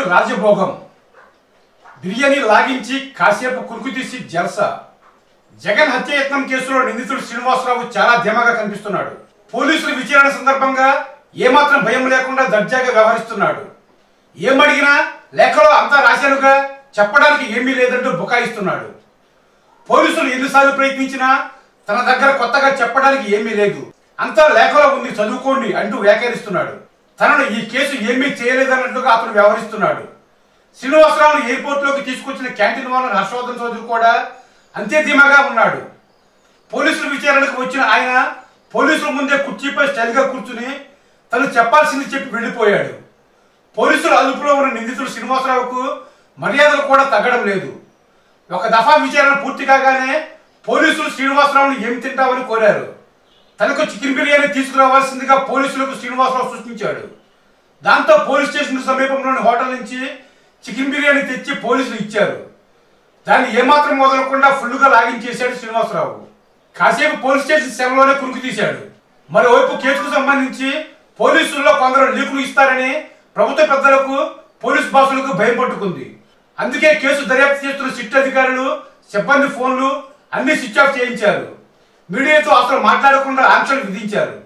రాజభోగం బిర్యానీ లాగించి కాసేపు కురుకు తీసి జల్సా జగన్ హత్యయత్నం కేసులో నిందితుడు శ్రీనివాసరావు చాలా ధీమాగా కనిపిస్తున్నాడు పోలీసుల విచారణ సందర్భంగా ఏమాత్రం భయం లేకుండా దర్జాగా వ్యవహరిస్తున్నాడు ఏమడిగినా లేఖలో అంతా రాశానుగా చెప్పడానికి ఏమీ లేదంటూ బుకాయిస్తున్నాడు పోలీసులు ఎన్నిసార్లు ప్రయత్నించినా తన దగ్గర కొత్తగా చెప్పడానికి ఏమీ లేదు అంతా లేఖలో ఉంది చదువుకోండి అంటూ వ్యాఖ్యానిస్తున్నాడు తనను ఈ కేసు ఏమీ చేయలేదన్నట్లుగా అతను వ్యవహరిస్తున్నాడు శ్రీనివాసరావును ఎయిర్పోర్ట్ లోకి తీసుకొచ్చిన క్యాంటీన్ ఓనర్ హర్షవర్ధన్ చౌదరి కూడా అంతే ధీమాగా ఉన్నాడు పోలీసుల విచారణకు వచ్చిన ఆయన పోలీసుల ముందే కుర్చీపై స్టైల్గా కూర్చుని తను చెప్పాల్సింది చెప్పి వెళ్ళిపోయాడు పోలీసుల అదుపులో ఉన్న నిందితుడు శ్రీనివాసరావుకు మర్యాదలు కూడా తగ్గడం లేదు ఒక దఫా విచారణ పూర్తి కాగానే పోలీసులు శ్రీనివాసరావును ఏం తింటామని కోరారు తనకు చికెన్ బిర్యానీ తీసుకురావాల్సిందిగా పోలీసులకు శ్రీనివాసరావు సూచించాడు దాంతో పోలీస్ స్టేషన్ సమీపంలోని హోటల్ నుంచి చికెన్ బిర్యానీ తెచ్చి పోలీసులు ఇచ్చారు దాన్ని ఏమాత్రం వదలకుండా ఫుల్గా లాగించేశాడు శ్రీనివాసరావు కాసేపు పోలీస్ స్టేషన్ సెలవులోనే కురుకు తీశాడు మరోవైపు కేసుకు సంబంధించి పోలీసుల్లో కొందరు లీకులు ఇస్తారని ప్రభుత్వ పెద్దలకు పోలీస్ బాసులకు భయం పట్టుకుంది అందుకే కేసు దర్యాప్తు చేస్తున్న సిట్ అధికారులు సిబ్బంది ఫోన్లు అన్ని స్విచ్ ఆఫ్ చేయించారు మీడియాతో అసలు మాట్లాడకుండా ఆంక్షలు విధించారు